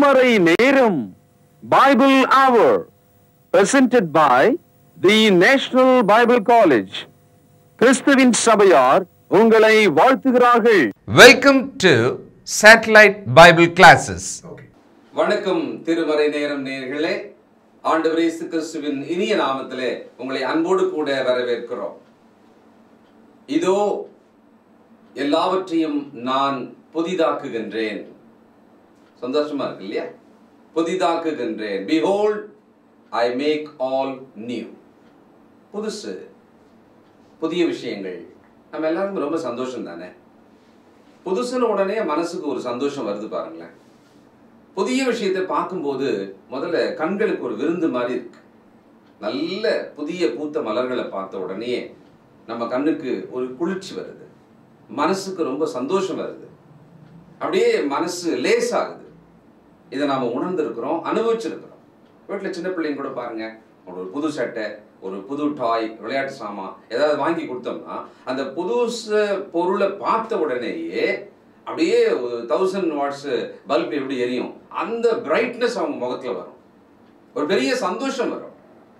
திருமறை நேரம் பைபிள் அவர் presented by the national Bible college கிறிஸ்துவின் சபையார் உங்களை வாழ்த்துகிறார்கள் Welcome to Satellite Bible Classes. வணக்கம் திருமறை நேரம் நேர்களே ஆண்டவர் இயேசு கிறிஸ்துவின் இனிய நாமத்திலே உங்களை அன்போடு கூட வரவேற்கிறோம் இதோ எல்லாவற்றையும் நான் புதிதாக்குகின்றேன் சந்தோஷமா இருக்கு இல்லையா புதிதாக்குகின்றேன் behold I make all new புதுசு புதிய விஷயங்கள் நம்ம எல்லாருக்கும் ரொம்ப சந்தோஷம் தானே புதுசுன்னு உடனே மனசுக்கு ஒரு சந்தோஷம் வருது பாருங்களேன் புதிய விஷயத்தை பார்க்கும்போது முதல்ல கண்களுக்கு ஒரு விருந்து மாதிரி இருக்கு நல்ல புதிய பூத்த மலர்களை பார்த்த உடனே நம்ம கண்ணுக்கு ஒரு குளிர்ச்சி வருது மனசுக்கு ரொம்ப சந்தோஷம் வருது அப்படியே மனசு லேசாகுது இதை நாம உணர்ந்திருக்கிறோம் அனுபவிச்சிருக்கிறோம் வீட்டில் சின்ன பிள்ளைங்க கூட பாருங்க ஒரு புது சட்டை ஒரு புது டாய் விளையாட்டு சாமான் ஏதாவது வாங்கி கொடுத்தோம்னா அந்த புதுசு பொருளை பார்த்த உடனேயே அப்படியே தௌசண்ட் வாட்ஸ் பல்ப் எப்படி எரியும் அந்த பிரைட்னஸ் அவங்க முகத்துல வரும் ஒரு பெரிய சந்தோஷம் வரும்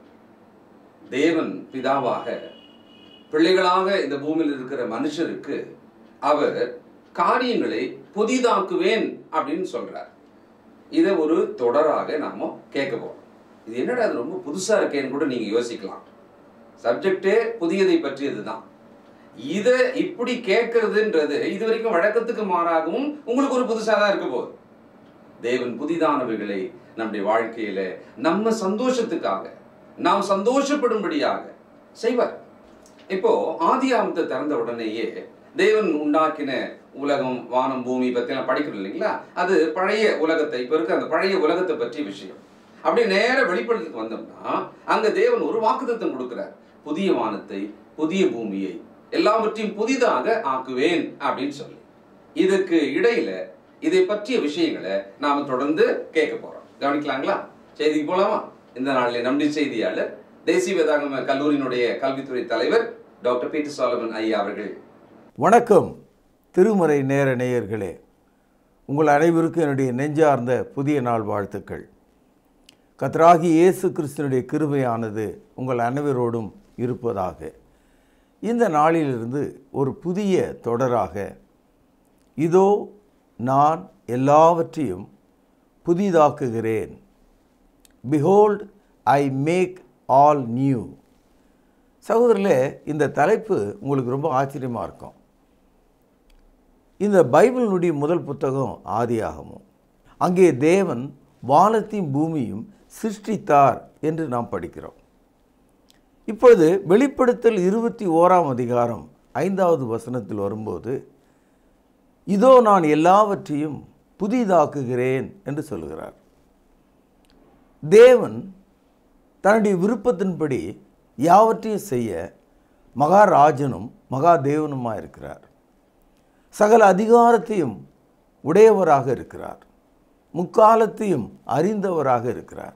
தேவன் பிதாவாக பிள்ளைகளாக இந்த பூமியில் இருக்கிற மனுஷருக்கு அவர் காரியங்களை புதிதாக்குவேன் அப்படின்னு சொல்றார் இதை ஒரு தொடராக நாம கேட்க போறோம் இது என்னடா அது ரொம்ப புதுசா இருக்கேன்னு கூட நீங்க யோசிக்கலாம் சப்ஜெக்டே புதியதை பற்றியது தான் இதை இப்படி கேட்கறதுன்றது இது வரைக்கும் வழக்கத்துக்கு மாறாகவும் உங்களுக்கு ஒரு புதுசா தான் இருக்க போகுது தேவன் புதிதானவைகளை நம்முடைய வாழ்க்கையில நம்ம சந்தோஷத்துக்காக நாம் சந்தோஷப்படும்படியாக செய்வார் இப்போ ஆதியாமத்தை திறந்த உடனேயே தேவன் உண்டாக்கின உலகம் வானம் பூமி பத்தி எல்லாம் படிக்கிறோம் இல்லைங்களா அது பழைய உலகத்தை இப்ப இருக்க அந்த பழைய உலகத்தை பற்றிய விஷயம் அப்படியே நேர வெளிப்படுத்துக்கு வந்தோம்னா அங்க தேவன் ஒரு வாக்குத்தத்தம் கொடுக்கிறார் புதிய வானத்தை புதிய பூமியை எல்லாவற்றையும் புதிதாக ஆக்குவேன் அப்படின்னு சொல்லி இதுக்கு இடையில இதை பற்றிய விஷயங்களை நாம தொடர்ந்து கேட்க போறோம் கவனிக்கலாங்களா செய்திக்கு போலாமா இந்த நாளில் நம்முடைய செய்தியாளர் தேசிய வேதாகம கல்லூரியினுடைய கல்வித்துறை தலைவர் டாக்டர் பீட்டர் சாலமன் ஐயா அவர்கள் வணக்கம் திருமறை நேர நேயர்களே உங்கள் அனைவருக்கும் என்னுடைய நெஞ்சார்ந்த புதிய நாள் வாழ்த்துக்கள் கத்ராகி இயேசு கிறிஸ்தனுடைய கிருபையானது உங்கள் அனைவரோடும் இருப்பதாக இந்த நாளிலிருந்து ஒரு புதிய தொடராக இதோ நான் எல்லாவற்றையும் புதிதாக்குகிறேன் behold I make all new சகோதரர்களே இந்த தலைப்பு உங்களுக்கு ரொம்ப ஆச்சரியமாக இருக்கும் இந்த பைபிளினுடைய முதல் புத்தகம் ஆதியாகமும் அங்கே தேவன் வானத்தையும் பூமியும் சிருஷ்டித்தார் என்று நாம் படிக்கிறோம் இப்பொழுது வெளிப்படுத்தல் இருபத்தி ஓராம் அதிகாரம் ஐந்தாவது வசனத்தில் வரும்போது இதோ நான் எல்லாவற்றையும் புதிதாக்குகிறேன் என்று சொல்கிறார் தேவன் தன்னுடைய விருப்பத்தின்படி யாவற்றையும் செய்ய மகாராஜனும் மகாதேவனுமாக இருக்கிறார் சகல அதிகாரத்தையும் உடையவராக இருக்கிறார் முக்காலத்தையும் அறிந்தவராக இருக்கிறார்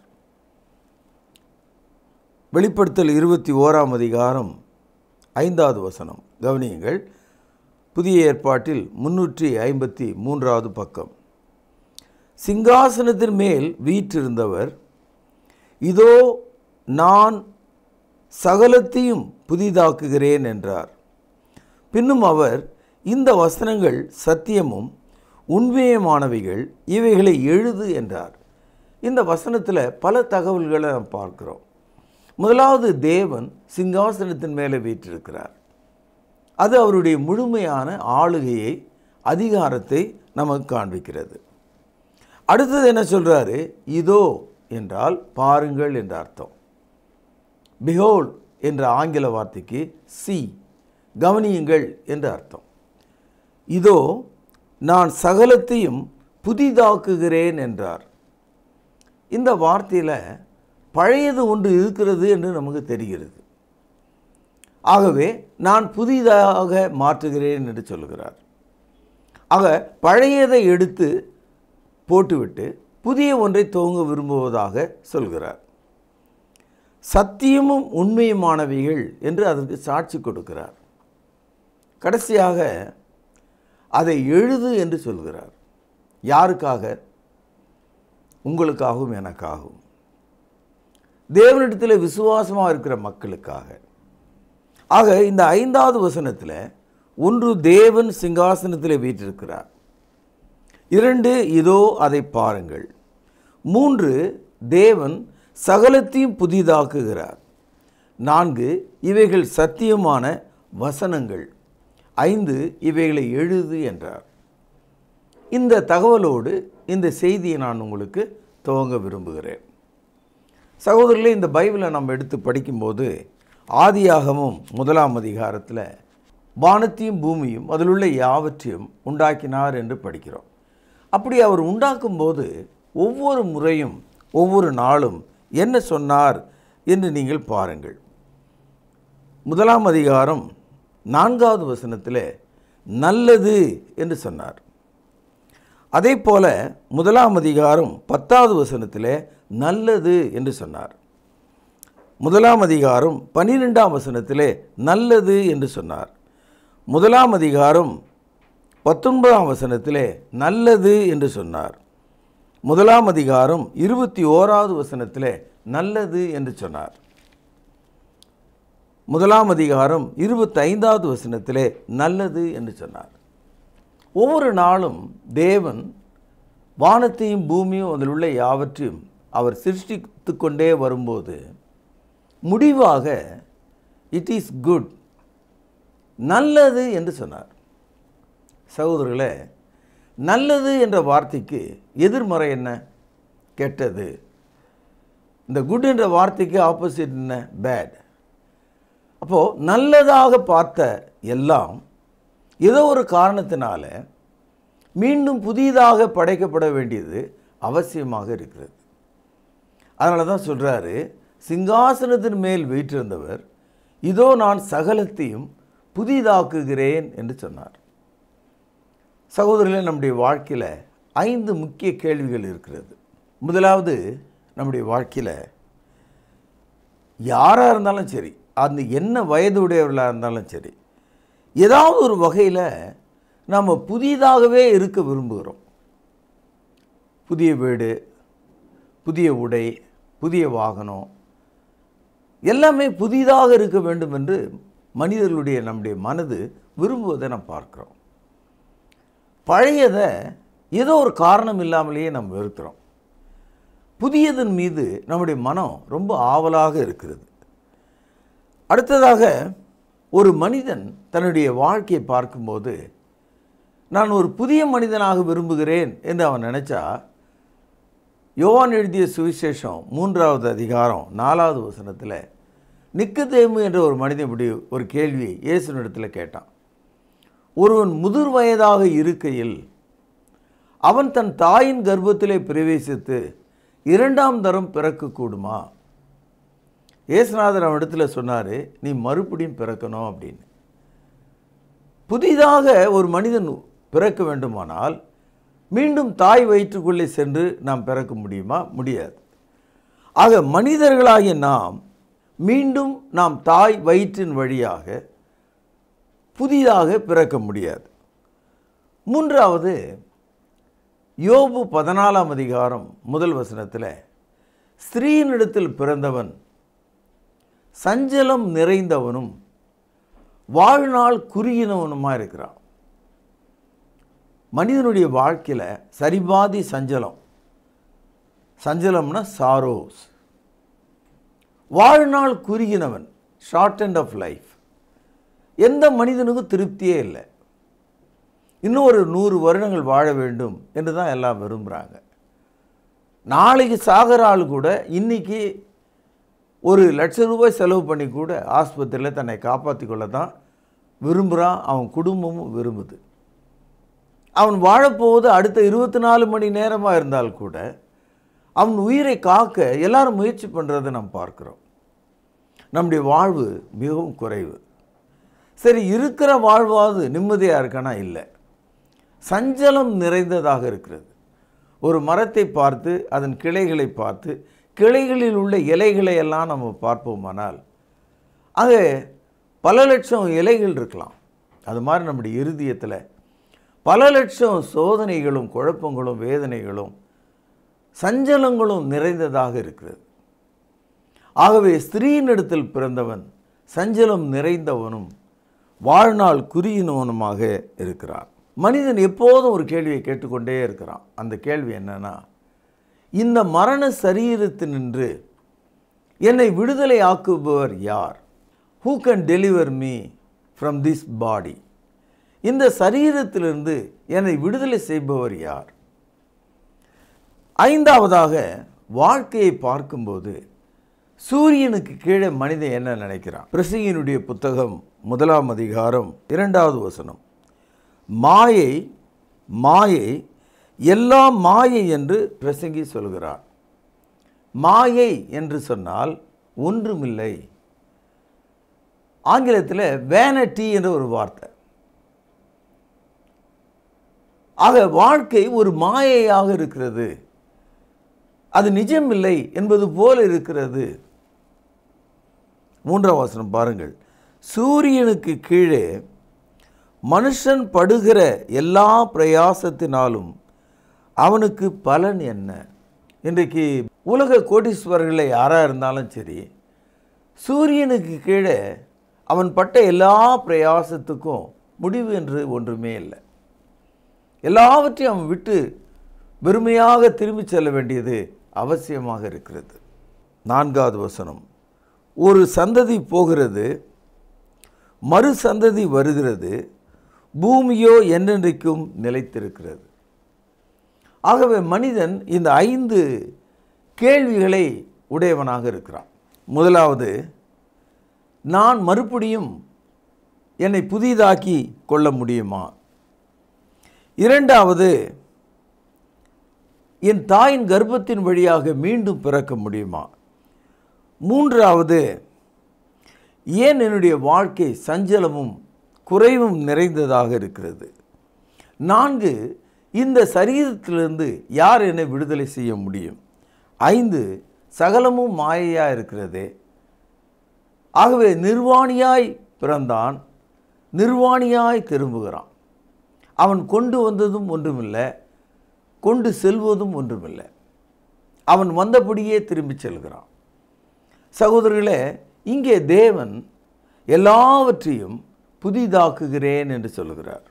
வெளிப்படுத்தல் இருபத்தி ஓராம் அதிகாரம் ஐந்தாவது வசனம் கவனியுங்கள் புதிய ஏற்பாட்டில் முன்னூற்றி ஐம்பத்தி மூன்றாவது பக்கம் சிங்காசனத்தின் மேல் வீற்றிருந்தவர் இதோ நான் சகலத்தையும் புதிதாக்குகிறேன் என்றார் பின்னும் அவர் இந்த வசனங்கள் சத்தியமும் உண்மையமானவைகள் இவைகளை எழுது என்றார் இந்த வசனத்தில் பல தகவல்களை நாம் பார்க்கிறோம் முதலாவது தேவன் சிங்காசனத்தின் மேலே வீற்றிருக்கிறார் அது அவருடைய முழுமையான ஆளுகையை அதிகாரத்தை நமக்கு காண்பிக்கிறது அடுத்தது என்ன சொல்கிறாரு இதோ என்றால் பாருங்கள் என்ற அர்த்தம் பிஹோல் என்ற ஆங்கில வார்த்தைக்கு சி கவனியுங்கள் என்று அர்த்தம் இதோ நான் சகலத்தையும் புதிதாக்குகிறேன் என்றார் இந்த வார்த்தையில் பழையது ஒன்று இருக்கிறது என்று நமக்கு தெரிகிறது ஆகவே நான் புதிதாக மாற்றுகிறேன் என்று சொல்கிறார் ஆக பழையதை எடுத்து போட்டுவிட்டு புதிய ஒன்றை துவங்க விரும்புவதாக சொல்கிறார் சத்தியமும் உண்மையுமானவைகள் என்று அதற்கு சாட்சி கொடுக்கிறார் கடைசியாக அதை எழுது என்று சொல்கிறார் யாருக்காக உங்களுக்காகவும் எனக்காகவும் தேவனிடத்தில் விசுவாசமாக இருக்கிற மக்களுக்காக ஆக இந்த ஐந்தாவது வசனத்தில் ஒன்று தேவன் சிங்காசனத்தில் வீற்றிருக்கிறார் இரண்டு இதோ அதை பாருங்கள் மூன்று தேவன் சகலத்தையும் புதிதாக்குகிறார் நான்கு இவைகள் சத்தியமான வசனங்கள் ஐந்து இவைகளை எழுது என்றார் இந்த தகவலோடு இந்த செய்தியை நான் உங்களுக்கு துவங்க விரும்புகிறேன் சகோதரர்களே இந்த பைபிளை நம்ம எடுத்து படிக்கும்போது ஆதியாகமும் முதலாம் அதிகாரத்தில் வானத்தையும் பூமியும் அதில் உள்ள யாவற்றையும் உண்டாக்கினார் என்று படிக்கிறோம் அப்படி அவர் உண்டாக்கும்போது ஒவ்வொரு முறையும் ஒவ்வொரு நாளும் என்ன சொன்னார் என்று நீங்கள் பாருங்கள் முதலாம் அதிகாரம் நான்காவது வசனத்தில் நல்லது என்று சொன்னார் அதே போல முதலாம் அதிகாரம் பத்தாவது வசனத்தில் நல்லது என்று சொன்னார் முதலாம் அதிகாரம் பன்னிரெண்டாம் வசனத்திலே நல்லது என்று சொன்னார் முதலாம் அதிகாரம் பத்தொன்பதாம் வசனத்திலே நல்லது என்று சொன்னார் முதலாம் அதிகாரம் இருபத்தி ஓராவது வசனத்திலே நல்லது என்று சொன்னார் முதலாம் அதிகாரம் இருபத்தைந்தாவது வசனத்திலே நல்லது என்று சொன்னார் ஒவ்வொரு நாளும் தேவன் வானத்தையும் பூமியும் அதில் உள்ள யாவற்றையும் அவர் சிருஷ்டித்து கொண்டே வரும்போது முடிவாக இட் இஸ் குட் நல்லது என்று சொன்னார் சகோதரர்களே நல்லது என்ற வார்த்தைக்கு எதிர்மறை என்ன கெட்டது இந்த குட் என்ற வார்த்தைக்கு ஆப்போசிட் என்ன பேட் அப்போது நல்லதாக பார்த்த எல்லாம் ஏதோ ஒரு காரணத்தினால மீண்டும் புதிதாக படைக்கப்பட வேண்டியது அவசியமாக இருக்கிறது அதனால தான் சொல்கிறாரு சிங்காசனத்தின் மேல் வீற்றிருந்தவர் இதோ நான் சகலத்தையும் புதிதாக்குகிறேன் என்று சொன்னார் சகோதரர்களே நம்முடைய வாழ்க்கையில் ஐந்து முக்கிய கேள்விகள் இருக்கிறது முதலாவது நம்முடைய வாழ்க்கையில் யாராக இருந்தாலும் சரி அந்த என்ன வயது உடையவர்களாக இருந்தாலும் சரி ஏதாவது ஒரு வகையில் நாம் புதிதாகவே இருக்க விரும்புகிறோம் புதிய வீடு புதிய உடை புதிய வாகனம் எல்லாமே புதிதாக இருக்க வேண்டும் என்று மனிதர்களுடைய நம்முடைய மனது விரும்புவதை நாம் பார்க்கிறோம் பழையதை ஏதோ ஒரு காரணம் இல்லாமலேயே நம்ம வெறுக்கிறோம் புதியதன் மீது நம்முடைய மனம் ரொம்ப ஆவலாக இருக்கிறது அடுத்ததாக ஒரு மனிதன் தன்னுடைய வாழ்க்கையை பார்க்கும்போது நான் ஒரு புதிய மனிதனாக விரும்புகிறேன் என்று அவன் நினச்சா யோவான் எழுதிய சுவிசேஷம் மூன்றாவது அதிகாரம் நாலாவது வசனத்தில் நிக்கதேமு என்ற ஒரு மனிதன் இப்படி ஒரு கேள்வியை இயேசுனிடத்தில் கேட்டான் ஒருவன் முதிர் வயதாக இருக்கையில் அவன் தன் தாயின் கர்ப்பத்திலே பிரவேசித்து இரண்டாம் தரம் பிறக்கக்கூடுமா இயேசுநாதர் அவனிடத்துல சொன்னார் நீ மறுபடியும் பிறக்கணும் அப்படின்னு புதிதாக ஒரு மனிதன் பிறக்க வேண்டுமானால் மீண்டும் தாய் வயிற்றுக்குள்ளே சென்று நாம் பிறக்க முடியுமா முடியாது ஆக மனிதர்களாகிய நாம் மீண்டும் நாம் தாய் வயிற்றின் வழியாக புதிதாக பிறக்க முடியாது மூன்றாவது யோபு பதினாலாம் அதிகாரம் முதல் வசனத்தில் ஸ்திரீனிடத்தில் பிறந்தவன் சஞ்சலம் நிறைந்தவனும் வாழ்நாள் குறுகினவனுமாக இருக்கிறான் மனிதனுடைய வாழ்க்கையில் சரிபாதி சஞ்சலம் சஞ்சலம்னா சாரோஸ் வாழ்நாள் குறுகினவன் ஷார்ட் அண்ட் ஆஃப் லைஃப் எந்த மனிதனுக்கும் திருப்தியே இல்லை இன்னும் ஒரு நூறு வருடங்கள் வாழ வேண்டும் என்று தான் எல்லாம் விரும்புகிறாங்க நாளைக்கு சாகிற ஆள் கூட இன்னைக்கு ஒரு லட்ச ரூபாய் செலவு பண்ணி கூட ஆஸ்பத்திரியில் தன்னை காப்பாற்றி கொள்ள தான் விரும்புகிறான் அவன் குடும்பமும் விரும்புது அவன் வாழப்போவது அடுத்த இருபத்தி நாலு மணி நேரமாக இருந்தால் கூட அவன் உயிரை காக்க எல்லாரும் முயற்சி பண்ணுறதை நாம் பார்க்குறோம் நம்முடைய வாழ்வு மிகவும் குறைவு சரி இருக்கிற வாழ்வாவது நிம்மதியாக இருக்கானா இல்லை சஞ்சலம் நிறைந்ததாக இருக்கிறது ஒரு மரத்தை பார்த்து அதன் கிளைகளை பார்த்து கிளைகளில் உள்ள இலைகளை எல்லாம் நம்ம பார்ப்போமானால் ஆக பல லட்சம் இலைகள் இருக்கலாம் அது மாதிரி நம்முடைய இருதயத்தில் பல லட்சம் சோதனைகளும் குழப்பங்களும் வேதனைகளும் சஞ்சலங்களும் நிறைந்ததாக இருக்கிறது ஆகவே ஸ்திரீனிடத்தில் பிறந்தவன் சஞ்சலம் நிறைந்தவனும் வாழ்நாள் குறியினவனுமாக இருக்கிறான் மனிதன் எப்போதும் ஒரு கேள்வியை கேட்டுக்கொண்டே இருக்கிறான் அந்த கேள்வி என்னன்னா இந்த மரண சரீரத்தினின்று என்னை விடுதலை ஆக்குபவர் யார் who can deliver me from this body இந்த சரீரத்திலிருந்து என்னை விடுதலை செய்பவர் யார் ஐந்தாவதாக வாழ்க்கையை பார்க்கும்போது சூரியனுக்கு கீழே மனிதன் என்ன நினைக்கிறான் பிரசங்கியினுடைய புத்தகம் முதலாம் அதிகாரம் இரண்டாவது வசனம் மாயை மாயை எல்லாம் மாயை என்று பிரசங்கி சொல்கிறார் மாயை என்று சொன்னால் ஒன்றுமில்லை ஆங்கிலத்தில் வேனட்டி என்ற ஒரு வார்த்தை ஆக வாழ்க்கை ஒரு மாயையாக இருக்கிறது அது நிஜமில்லை என்பது போல இருக்கிறது மூன்றாம் வசனம் பாருங்கள் சூரியனுக்கு கீழே மனுஷன் படுகிற எல்லா பிரயாசத்தினாலும் அவனுக்கு பலன் என்ன இன்றைக்கு உலக கோடீஸ்வரர்களை யாராக இருந்தாலும் சரி சூரியனுக்கு கீழே அவன் பட்ட எல்லா பிரயாசத்துக்கும் முடிவு என்று ஒன்றுமே இல்லை எல்லாவற்றையும் அவன் விட்டு வெறுமையாக திரும்பிச் செல்ல வேண்டியது அவசியமாக இருக்கிறது நான்காவது வசனம் ஒரு சந்ததி போகிறது மறு சந்ததி வருகிறது பூமியோ என்றென்றைக்கும் நிலைத்திருக்கிறது ஆகவே மனிதன் இந்த ஐந்து கேள்விகளை உடையவனாக இருக்கிறான் முதலாவது நான் மறுபடியும் என்னை புதிதாக்கி கொள்ள முடியுமா இரண்டாவது என் தாயின் கர்ப்பத்தின் வழியாக மீண்டும் பிறக்க முடியுமா மூன்றாவது ஏன் என்னுடைய வாழ்க்கை சஞ்சலமும் குறைவும் நிறைந்ததாக இருக்கிறது நான்கு இந்த சரீரத்திலிருந்து யார் என்னை விடுதலை செய்ய முடியும் ஐந்து சகலமும் மாயையாக இருக்கிறதே ஆகவே நிர்வாணியாய் பிறந்தான் நிர்வாணியாய் திரும்புகிறான் அவன் கொண்டு வந்ததும் ஒன்றுமில்லை கொண்டு செல்வதும் ஒன்றுமில்லை அவன் வந்தபடியே திரும்பிச் செல்கிறான் சகோதரர்களே இங்கே தேவன் எல்லாவற்றையும் புதிதாக்குகிறேன் என்று சொல்லுகிறார்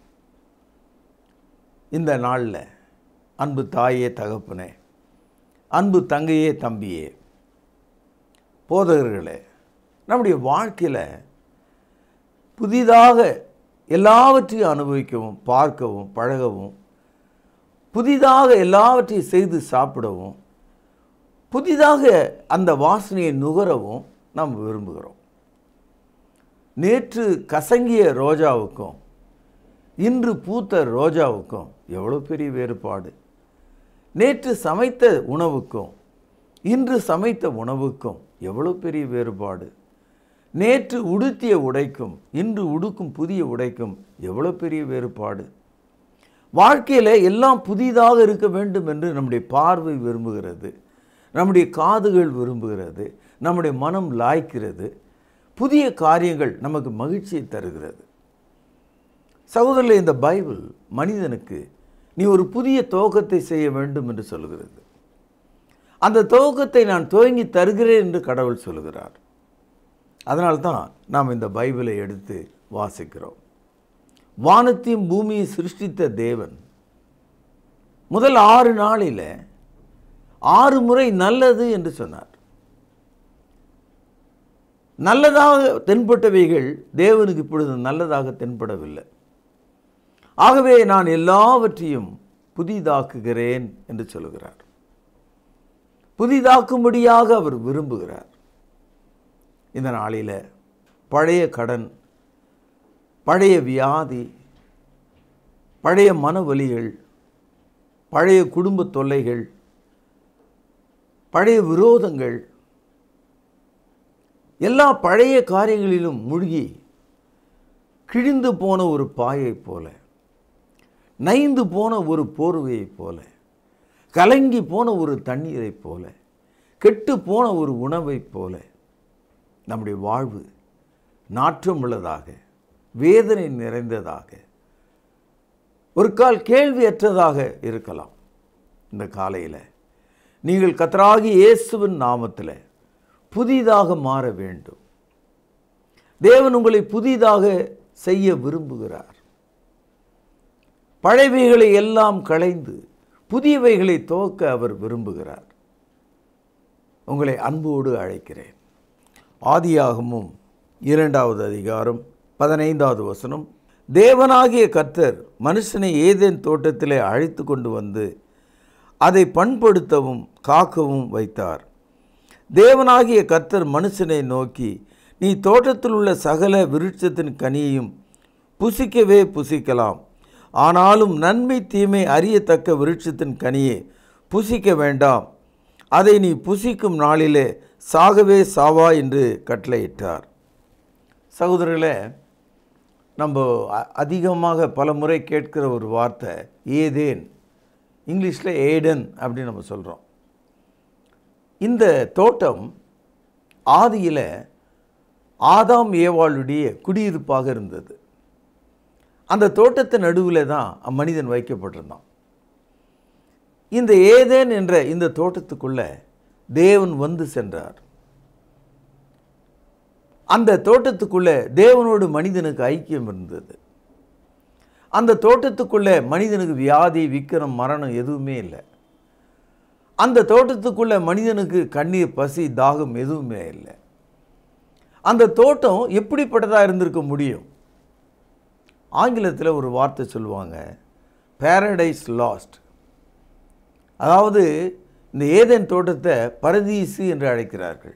இந்த நாளில் அன்பு தாயே தகப்பனே அன்பு தங்கையே தம்பியே போதகர்களே நம்முடைய வாழ்க்கையில் புதிதாக எல்லாவற்றையும் அனுபவிக்கவும் பார்க்கவும் பழகவும் புதிதாக எல்லாவற்றையும் செய்து சாப்பிடவும் புதிதாக அந்த வாசனையை நுகரவும் நாம் விரும்புகிறோம் நேற்று கசங்கிய ரோஜாவுக்கும் இன்று பூத்த ரோஜாவுக்கும் எவ்வளோ பெரிய வேறுபாடு நேற்று சமைத்த உணவுக்கும் இன்று சமைத்த உணவுக்கும் எவ்வளோ பெரிய வேறுபாடு நேற்று உடுத்திய உடைக்கும் இன்று உடுக்கும் புதிய உடைக்கும் எவ்வளோ பெரிய வேறுபாடு வாழ்க்கையில் எல்லாம் புதிதாக இருக்க வேண்டும் என்று நம்முடைய பார்வை விரும்புகிறது நம்முடைய காதுகள் விரும்புகிறது நம்முடைய மனம் லாய்க்கிறது புதிய காரியங்கள் நமக்கு மகிழ்ச்சியை தருகிறது சகோதரர்களே இந்த பைபிள் மனிதனுக்கு நீ ஒரு புதிய துவக்கத்தை செய்ய வேண்டும் என்று சொல்கிறது அந்த துவக்கத்தை நான் துவங்கி தருகிறேன் என்று கடவுள் சொல்கிறார் அதனால்தான் நாம் இந்த பைபிளை எடுத்து வாசிக்கிறோம் வானத்தையும் பூமியை சிருஷ்டித்த தேவன் முதல் ஆறு நாளில் ஆறு முறை நல்லது என்று சொன்னார் நல்லதாக தென்பட்டவைகள் தேவனுக்கு இப்பொழுது நல்லதாக தென்படவில்லை ஆகவே நான் எல்லாவற்றையும் புதிதாக்குகிறேன் என்று சொல்லுகிறார் புதிதாக்கும்படியாக அவர் விரும்புகிறார் இந்த நாளில் பழைய கடன் பழைய வியாதி பழைய மனவலிகள் பழைய குடும்ப தொல்லைகள் பழைய விரோதங்கள் எல்லா பழைய காரியங்களிலும் மூழ்கி கிழிந்து போன ஒரு பாயைப் போல நைந்து போன ஒரு போர்வையைப் போல கலங்கி போன ஒரு தண்ணீரைப் போல கெட்டு போன ஒரு உணவைப் போல நம்முடைய வாழ்வு நாற்றம் உள்ளதாக வேதனை நிறைந்ததாக ஒரு கால் கேள்வியற்றதாக இருக்கலாம் இந்த காலையில் நீங்கள் கத்தராகி இயேசுவின் நாமத்தில் புதிதாக மாற வேண்டும் தேவன் உங்களை புதிதாக செய்ய விரும்புகிறார் பழையவைகளை எல்லாம் களைந்து புதியவைகளை துவக்க அவர் விரும்புகிறார் உங்களை அன்போடு அழைக்கிறேன் ஆதியாகமும் இரண்டாவது அதிகாரம் பதினைந்தாவது வசனம் தேவனாகிய கர்த்தர் மனுஷனை ஏதேன் தோட்டத்திலே அழைத்து கொண்டு வந்து அதை பண்படுத்தவும் காக்கவும் வைத்தார் தேவனாகிய கர்த்தர் மனுஷனை நோக்கி நீ தோட்டத்தில் உள்ள சகல விருட்சத்தின் கனியையும் புசிக்கவே புசிக்கலாம் ஆனாலும் நன்மை தீமை அறியத்தக்க விருட்சத்தின் கனியை புசிக்க வேண்டாம் அதை நீ புசிக்கும் நாளிலே சாகவே சாவா என்று கட்டளையிட்டார் சகோதரர்களே நம்ம அ- அதிகமாக பல முறை கேட்கிற ஒரு வார்த்தை ஏதேன் இங்கிலீஷில் ஏடன் அப்படின்னு நம்ம சொல்கிறோம் இந்த தோட்டம் ஆதியில் ஆதாம் ஏவாளுடைய குடியிருப்பாக இருந்தது அந்த தோட்டத்தின் நடுவில் தான் அம்மனிதன் வைக்கப்பட்டிருந்தான் இந்த ஏதேன் என்ற இந்த தோட்டத்துக்குள்ள தேவன் வந்து சென்றார் அந்த தோட்டத்துக்குள்ள தேவனோடு மனிதனுக்கு ஐக்கியம் இருந்தது அந்த தோட்டத்துக்குள்ள மனிதனுக்கு வியாதி விக்கிரம் மரணம் எதுவுமே இல்லை அந்த தோட்டத்துக்குள்ள மனிதனுக்கு கண்ணீர் பசி தாகம் எதுவுமே இல்லை அந்த தோட்டம் எப்படிப்பட்டதாக இருந்திருக்க முடியும் ஆங்கிலத்தில் ஒரு வார்த்தை சொல்லுவாங்க பேரடைஸ் லாஸ்ட் அதாவது இந்த ஏதேன் தோட்டத்தை பரதீசு என்று அழைக்கிறார்கள்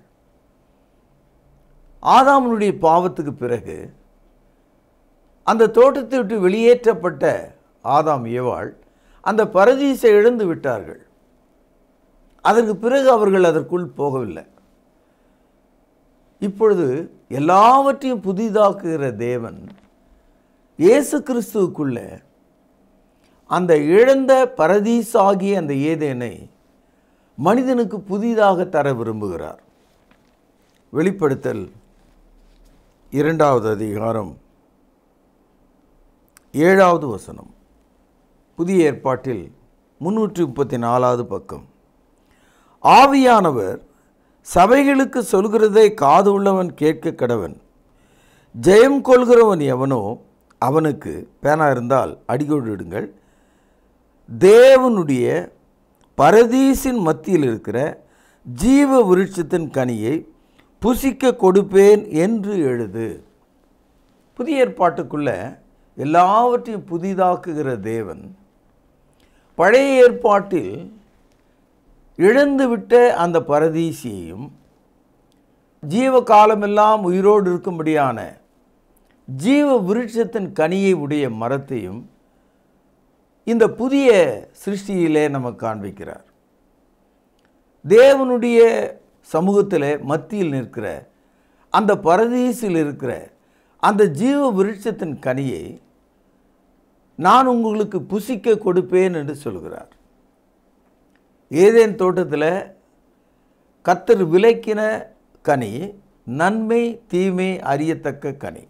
ஆதாமனுடைய பாவத்துக்கு பிறகு அந்த தோட்டத்தை விட்டு வெளியேற்றப்பட்ட ஆதாம் ஏவாள் அந்த பரதீசை இழந்து விட்டார்கள் அதற்கு பிறகு அவர்கள் அதற்குள் போகவில்லை இப்பொழுது எல்லாவற்றையும் புதிதாக்குகிற தேவன் இயேசு கிறிஸ்துவுக்குள்ள அந்த இழந்த பரதீசாகிய அந்த ஏதேனை மனிதனுக்கு புதிதாக தர விரும்புகிறார் வெளிப்படுத்தல் இரண்டாவது அதிகாரம் ஏழாவது வசனம் புதிய ஏற்பாட்டில் முன்னூற்றி முப்பத்தி நாலாவது பக்கம் ஆவியானவர் சபைகளுக்கு சொல்கிறதை காது உள்ளவன் கேட்க கடவன் ஜெயம் கொள்கிறவன் எவனோ அவனுக்கு பேனா இருந்தால் அடிக்கோடு இடுங்கள் தேவனுடைய பரதீசின் மத்தியில் இருக்கிற ஜீவ விருட்சத்தின் கனியை புசிக்க கொடுப்பேன் என்று எழுது புதிய ஏற்பாட்டுக்குள்ள எல்லாவற்றையும் புதிதாக்குகிற தேவன் பழைய ஏற்பாட்டில் இழந்துவிட்ட அந்த பரதீசியையும் ஜீவ காலமெல்லாம் உயிரோடு இருக்கும்படியான ஜீவ விருட்சத்தின் கனியை உடைய மரத்தையும் இந்த புதிய சிருஷ்டியிலே நமக்கு காண்பிக்கிறார் தேவனுடைய சமூகத்தில் மத்தியில் நிற்கிற அந்த பரதீசில் இருக்கிற அந்த ஜீவ விருட்சத்தின் கனியை நான் உங்களுக்கு புசிக்க கொடுப்பேன் என்று சொல்கிறார் ஏதேன் தோட்டத்தில் கத்தர் விலைக்கின கனி நன்மை தீமை அறியத்தக்க கனி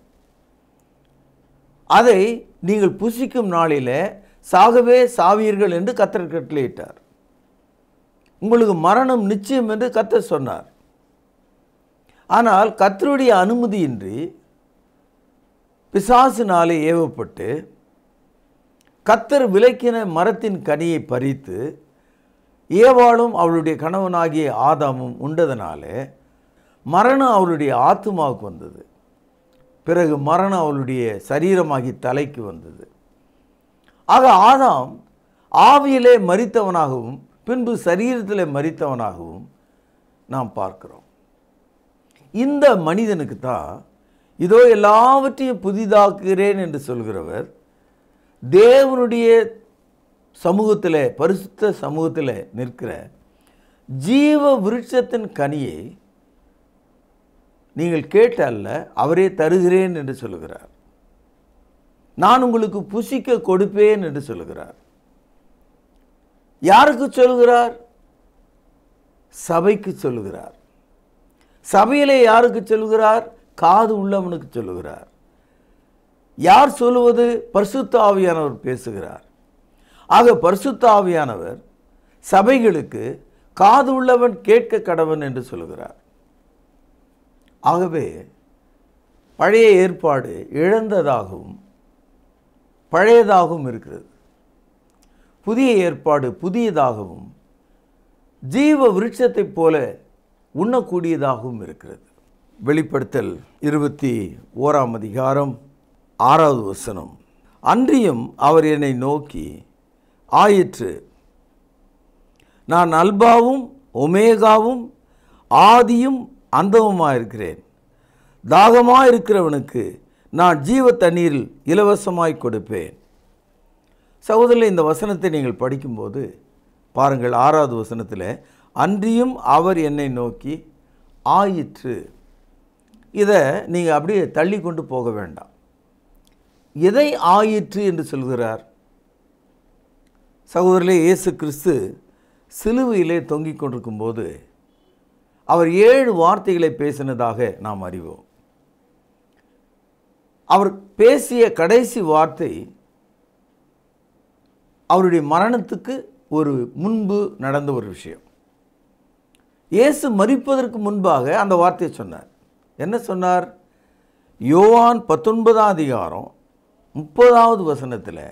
அதை நீங்கள் புசிக்கும் நாளில் சாகவே சாவீர்கள் என்று கத்தர் கட்டளையிட்டார் உங்களுக்கு மரணம் நிச்சயம் என்று கத்தர் சொன்னார் ஆனால் கத்தருடைய அனுமதியின்றி பிசாசினாலே ஏவப்பட்டு கத்தர் விலக்கின மரத்தின் கனியை பறித்து ஏவாளும் அவளுடைய கணவனாகிய ஆதாமும் உண்டதனாலே மரணம் அவளுடைய ஆத்துமாவுக்கு வந்தது பிறகு மரணம் அவளுடைய சரீரமாகி தலைக்கு வந்தது ஆக ஆதாம் ஆவியிலே மரித்தவனாகவும் பின்பு சரீரத்திலே மரித்தவனாகவும் நாம் பார்க்கிறோம் இந்த மனிதனுக்கு தான் இதோ எல்லாவற்றையும் புதிதாக்குகிறேன் என்று சொல்கிறவர் தேவனுடைய சமூகத்தில் பரிசுத்த சமூகத்தில் நிற்கிற ஜீவ விருட்சத்தின் கனியை நீங்கள் கேட்டல்ல அவரே தருகிறேன் என்று சொல்லுகிறார் நான் உங்களுக்கு புசிக்க கொடுப்பேன் என்று சொல்லுகிறார் யாருக்கு சொல்லுகிறார் சபைக்கு சொல்லுகிறார் சபையிலே யாருக்கு சொல்லுகிறார் காது உள்ளவனுக்கு சொல்லுகிறார் யார் சொல்லுவது பரிசுத்த ஆவியானவர் பேசுகிறார் ஆக பரிசுத்த ஆவியானவர் சபைகளுக்கு காது உள்ளவன் கேட்க கடவன் என்று சொல்கிறார் ஆகவே பழைய ஏற்பாடு இழந்ததாகவும் பழையதாகவும் இருக்கிறது புதிய ஏற்பாடு புதியதாகவும் ஜீவ விருட்சத்தைப் போல உண்ணக்கூடியதாகவும் இருக்கிறது வெளிப்படுத்தல் இருபத்தி ஓராம் அதிகாரம் ஆறாவது வசனம் அன்றியும் அவர் என்னை நோக்கி ஆயிற்று நான் அல்பாவும் ஒமேகாவும் ஆதியும் அந்தமுமாயிருக்கிறேன் தாகமாக இருக்கிறவனுக்கு நான் ஜீவ தண்ணீரில் இலவசமாய் கொடுப்பேன் சகோதரர்களே இந்த வசனத்தை நீங்கள் படிக்கும்போது பாருங்கள் ஆறாவது வசனத்தில் அன்றியும் அவர் என்னை நோக்கி ஆயிற்று இதை நீங்கள் அப்படியே தள்ளி கொண்டு போக வேண்டாம் எதை ஆயிற்று என்று சொல்கிறார் சகோதரர்களே இயேசு கிறிஸ்து சிலுவையிலே தொங்கிக் கொண்டிருக்கும்போது அவர் ஏழு வார்த்தைகளை பேசினதாக நாம் அறிவோம் அவர் பேசிய கடைசி வார்த்தை அவருடைய மரணத்துக்கு ஒரு முன்பு நடந்த ஒரு விஷயம் இயேசு மரிப்பதற்கு முன்பாக அந்த வார்த்தையை சொன்னார் என்ன சொன்னார் யோவான் பத்தொன்பதாம் அதிகாரம் முப்பதாவது வசனத்தில்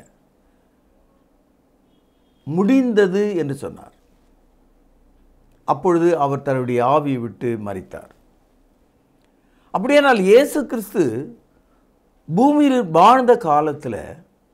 முடிந்தது என்று சொன்னார் அப்பொழுது அவர் தன்னுடைய ஆவியை விட்டு மறித்தார் அப்படியானால் இயேசு கிறிஸ்து பூமியில் வாழ்ந்த காலத்தில்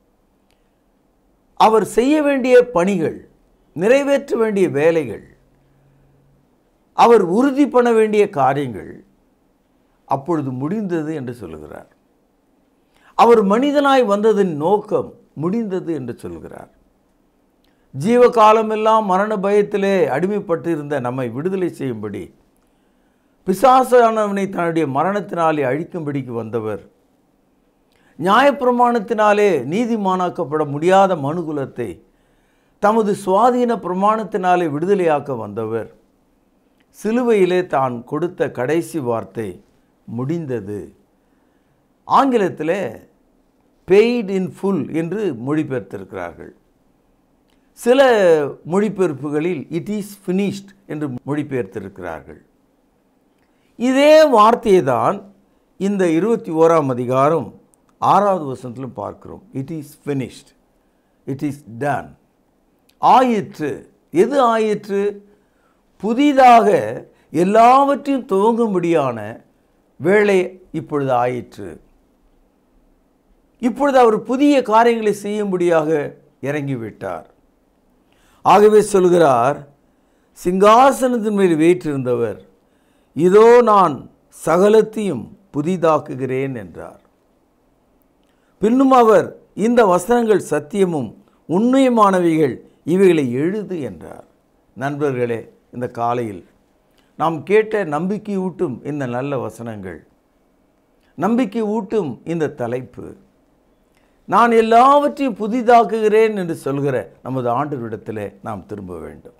அவர் செய்ய வேண்டிய பணிகள் நிறைவேற்ற வேண்டிய வேலைகள் அவர் உறுதி பண்ண வேண்டிய காரியங்கள் அப்பொழுது முடிந்தது என்று சொல்லுகிறார் அவர் மனிதனாய் வந்ததின் நோக்கம் முடிந்தது என்று சொல்கிறார் ஜீவகாலமெல்லாம் மரண பயத்திலே அடிமைப்பட்டிருந்த நம்மை விடுதலை செய்யும்படி பிசாசானவனை தன்னுடைய மரணத்தினாலே அழிக்கும்படிக்கு வந்தவர் நியாயப்பிரமாணத்தினாலே நீதிமானாக்கப்பட முடியாத மனுகுலத்தை தமது சுவாதீன பிரமாணத்தினாலே விடுதலையாக்க வந்தவர் சிலுவையிலே தான் கொடுத்த கடைசி வார்த்தை முடிந்தது ஆங்கிலத்தில் பெய்ட் இன் ஃபுல் என்று மொழிபெயர்த்திருக்கிறார்கள் சில மொழிபெயர்ப்புகளில் இட் இஸ் ஃபினிஷ்ட் என்று மொழிபெயர்த்திருக்கிறார்கள் இதே வார்த்தையை தான் இந்த இருபத்தி ஓராம் அதிகாரம் ஆறாவது வசனத்திலும் பார்க்கிறோம் it is finished it is done ஆயிற்று எது ஆயிற்று புதிதாக எல்லாவற்றையும் துவங்கும்படியான வேலை இப்பொழுது ஆயிற்று இப்பொழுது அவர் புதிய காரியங்களை செய்யும்படியாக இறங்கிவிட்டார் ஆகவே சொல்கிறார் சிங்காசனத்தின் மேல் வீற்றிருந்தவர் இதோ நான் சகலத்தையும் புதிதாக்குகிறேன் என்றார் பின்னும் அவர் இந்த வசனங்கள் சத்தியமும் உண்மையுமானவைகள் இவைகளை எழுது என்றார் நண்பர்களே இந்த காலையில் நாம் கேட்ட நம்பிக்கை ஊட்டும் இந்த நல்ல வசனங்கள் நம்பிக்கை ஊட்டும் இந்த தலைப்பு நான் எல்லாவற்றையும் புதிதாக்குகிறேன் என்று சொல்கிற நமது ஆண்டவரிடத்திலே நாம் திரும்ப வேண்டும்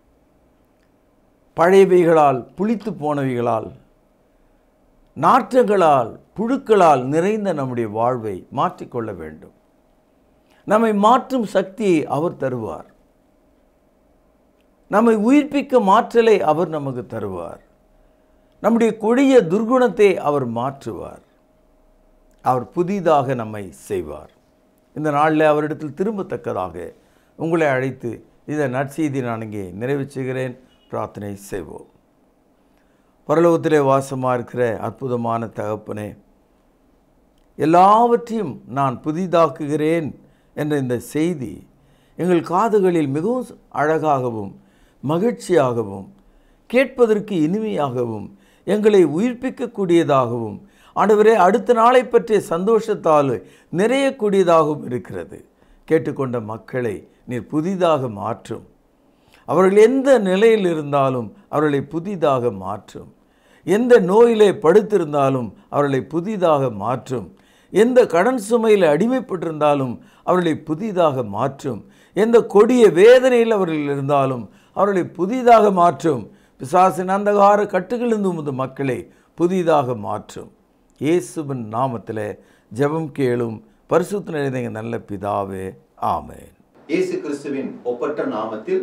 பழையவைகளால் புளித்து போனவைகளால் நாற்றங்களால் புழுக்களால் நிறைந்த நம்முடைய வாழ்வை மாற்றிக்கொள்ள வேண்டும் நம்மை மாற்றும் சக்தியை அவர் தருவார் நம்மை உயிர்ப்பிக்க மாற்றலை அவர் நமக்கு தருவார் நம்முடைய கொடிய துர்குணத்தை அவர் மாற்றுவார் அவர் புதிதாக நம்மை செய்வார் இந்த நாளில் அவரிடத்தில் திரும்பத்தக்கதாக உங்களை அழைத்து இந்த நற்செய்தி நான் இங்கே நிறைவு செய்கிறேன் பிரார்த்தனை செய்வோம் பரலோகத்திலே வாசமாக இருக்கிற அற்புதமான தகப்பனே எல்லாவற்றையும் நான் புதிதாக்குகிறேன் என்ற இந்த செய்தி எங்கள் காதுகளில் மிகவும் அழகாகவும் மகிழ்ச்சியாகவும் கேட்பதற்கு இனிமையாகவும் எங்களை உயிர்ப்பிக்கக்கூடியதாகவும் ஆண்டவரே அடுத்த நாளை பற்றிய சந்தோஷத்தால் நிறையக்கூடியதாகவும் இருக்கிறது கேட்டுக்கொண்ட மக்களை நீர் புதிதாக மாற்றும் அவர்கள் எந்த நிலையில் இருந்தாலும் அவர்களை புதிதாக மாற்றும் எந்த நோயிலே படுத்திருந்தாலும் அவர்களை புதிதாக மாற்றும் எந்த கடன் சுமையில் அடிமைப்பட்டிருந்தாலும் அவர்களை புதிதாக மாற்றும் எந்த கொடிய வேதனையில் அவர்கள் இருந்தாலும் அவர்களை புதிதாக மாற்றும் பிசாசின் அந்தகார கட்டுகளிலிருந்து உமது மக்களை புதிதாக மாற்றும் இயேசுவின் நாமத்தில் ஜெபம் கேளும் பரிசுத்த நிறைந்த நல்ல பிதாவே ஆமென் இயேசு கிறிஸ்துவின் ஒப்பற்ற நாமத்தில்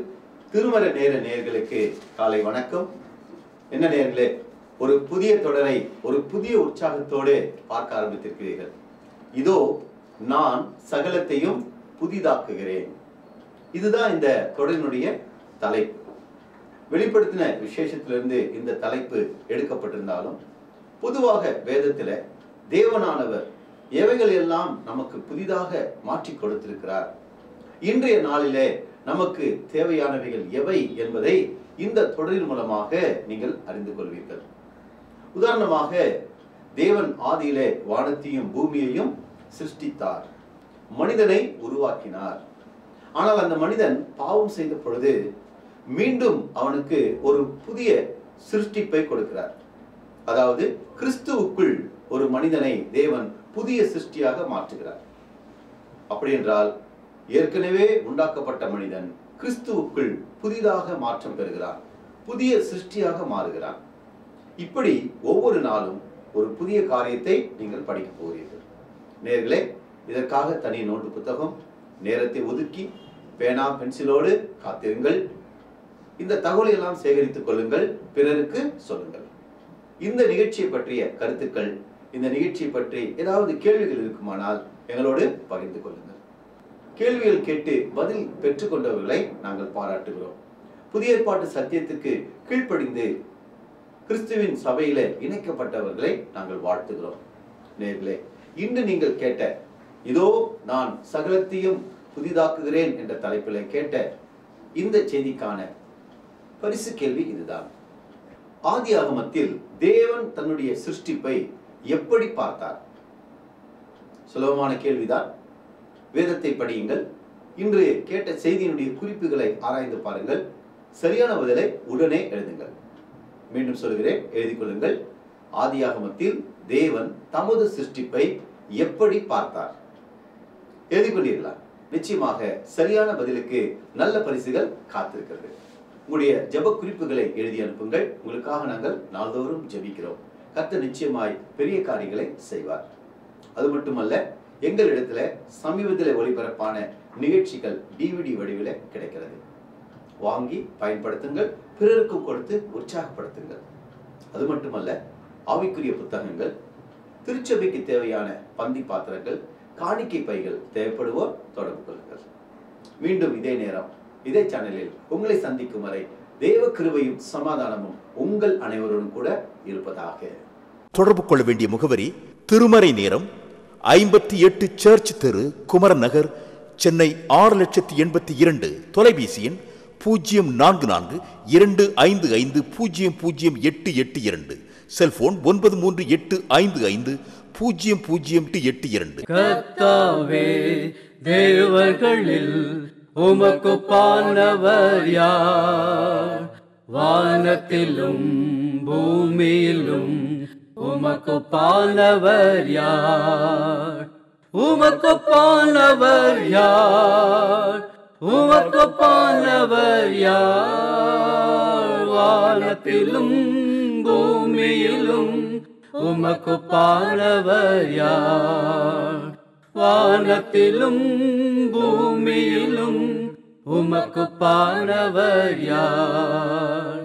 திருமர நேர நேயர்களுக்கு காலை வணக்கம் என்ன நேயர்களே ஒரு புதிய தொடரை ஒரு புதிய உற்சாகத்தோடு பார்க்க ஆரம்பித்திருக்கிறீர்கள் இதோ நான் சகலத்தையும் புதிதாக்குகிறேன் இதுதான் இந்த தொடரினுடைய தலைப்பு வெளிப்படுத்தின விசேஷத்திலிருந்து இந்த தலைப்பு எடுக்கப்பட்டிருந்தாலும் பொதுவாக வேதத்துல தேவனானவர் எவைகள் எல்லாம் நமக்கு புதிதாக மாற்றி கொடுத்திருக்கிறார் இன்றைய நாளிலே நமக்கு தேவையானவைகள் எவை என்பதை இந்த தொடரின் மூலமாக நீங்கள் அறிந்து கொள்வீர்கள் உதாரணமாக தேவன் ஆதியிலே வானத்தையும் பூமியையும் சிருஷ்டித்தார் மனிதனை உருவாக்கினார் ஆனால் அந்த மனிதன் பாவம் செய்த பொழுது மீண்டும் அவனுக்கு ஒரு புதிய சிருஷ்டிப்பை கொடுக்கிறார் அதாவது கிறிஸ்துவுக்குள் ஒரு மனிதனை தேவன் புதிய சிருஷ்டியாக மாற்றுகிறார் அப்படி என்றால் ஏற்கனவே உண்டாக்கப்பட்ட மனிதன் கிறிஸ்துவுக்குள் புதிதாக மாற்றம் பெறுகிறான் புதிய சிருஷ்டியாக மாறுகிறான் இப்படி ஒவ்வொரு நாளும் ஒரு புதிய காரியத்தை நீங்கள் படிக்க போகிறீர்கள் நேர்களே இதற்காக தனி நோட்டு புத்தகம் நேரத்தை ஒதுக்கி பேனா பென்சிலோடு காத்திருங்கள் இந்த தகவலை எல்லாம் சேகரித்துக் கொள்ளுங்கள் பிறருக்கு சொல்லுங்கள் இந்த நிகழ்ச்சியை பற்றிய கருத்துக்கள் இந்த நிகழ்ச்சியை பற்றி ஏதாவது கேள்விகள் இருக்குமானால் எங்களோடு பகிர்ந்து கொள்ளுங்கள் கேள்விகள் கேட்டு பதில் பெற்றுக்கொண்டவர்களை நாங்கள் பாராட்டுகிறோம் புதிய ஏற்பாட்டு சத்தியத்துக்கு கீழ்ப்படிந்து கிறிஸ்துவின் சபையில இணைக்கப்பட்டவர்களை நாங்கள் வாழ்த்துகிறோம் நேர்களே இன்று நீங்கள் கேட்ட இதோ நான் சகலத்தையும் புதிதாக்குகிறேன் என்ற தலைப்பில் கேட்ட இந்த செய்திக்கான பரிசு கேள்வி இதுதான் ஆதி ஆகமத்தில் தேவன் தன்னுடைய சிருஷ்டிப்பை எப்படி பார்த்தார் சுலபமான கேள்விதான் வேதத்தை படியுங்கள் இன்று கேட்ட செய்தியினுடைய குறிப்புகளை ஆராய்ந்து பாருங்கள் சரியான பதிலை உடனே எழுதுங்கள் மீண்டும் சொல்கிறேன் எழுதிக் கொள்ளுங்கள் ஆதியாகமத்தில் தேவன் தமது சிருஷ்டிப்பை எப்படி பார்த்தார் எழுதிக் கொண்டீர்களா நிச்சயமாக சரியான பதிலுக்கு நல்ல பரிசுகள் காத்திருக்கிறது உங்களுடைய ஜெப குறிப்புகளை எழுதி அனுப்புங்கள் உங்களுக்காக நாங்கள் நாள்தோறும் ஜெபிக்கிறோம் கர்த்தர் நிச்சயமாய் பெரிய காரியங்களை செய்வார் அது மட்டுமல்ல எங்களிடத்துல சமீபத்தில் ஒளிபரப்பான நிகழ்ச்சிகள் டிவிடி வடிவில் கிடைக்கிறது வாங்கி பயன்படுத்துங்கள் பிறருக்கும் கொடுத்து உற்சாகப்படுத்துங்கள் அது மட்டுமல்ல ஆவிக்குரிய புத்தகங்கள் திருச்சபைக்கு தேவையான பந்தி பாத்திரங்கள் காணிக்கை பைகள் தேவைப்படுவோர் தொடர்பு கொள்ளுங்கள் மீண்டும் இதே நேரம் இதே சேனலில் உங்களை சந்திக்கும் வரை தேவ கிருபையும் சமாதானமும் உங்கள் அனைவருடன் கூட இருப்பதாக தொடர்பு கொள்ள வேண்டிய முகவரி திருமறை நேரம் ஐம்பத்தி எட்டு சர்ச் தெரு குமரன் நகர் சென்னை ஆறு லட்சத்தி எண்பத்தி இரண்டு தொலைபேசி எண் பூஜ்ஜியம் நான்கு நான்கு இரண்டு ஐந்து ஐந்து பூஜ்ஜியம் பூஜ்ஜியம் எட்டு எட்டு இரண்டு செல்போன் ஒன்பது மூன்று எட்டு ஐந்து ஐந்து பூஜ்ஜியம் பூஜ்ஜியம் எட்டு எட்டு இரண்டு கர்த்தாவே தேவர்களில் உமக்கு பானவர் யார் வானத்திலும் பூமியிலும் உமக்கு பானவர் யார் உமக்கு பானவர் யார் உமக்கு பானவர் யார் வானத்திலும் பூமியிலும் உமக்கு பானவர் யார் வானத்திலும் பூமியிலும் உமக்கு பானவர் யார்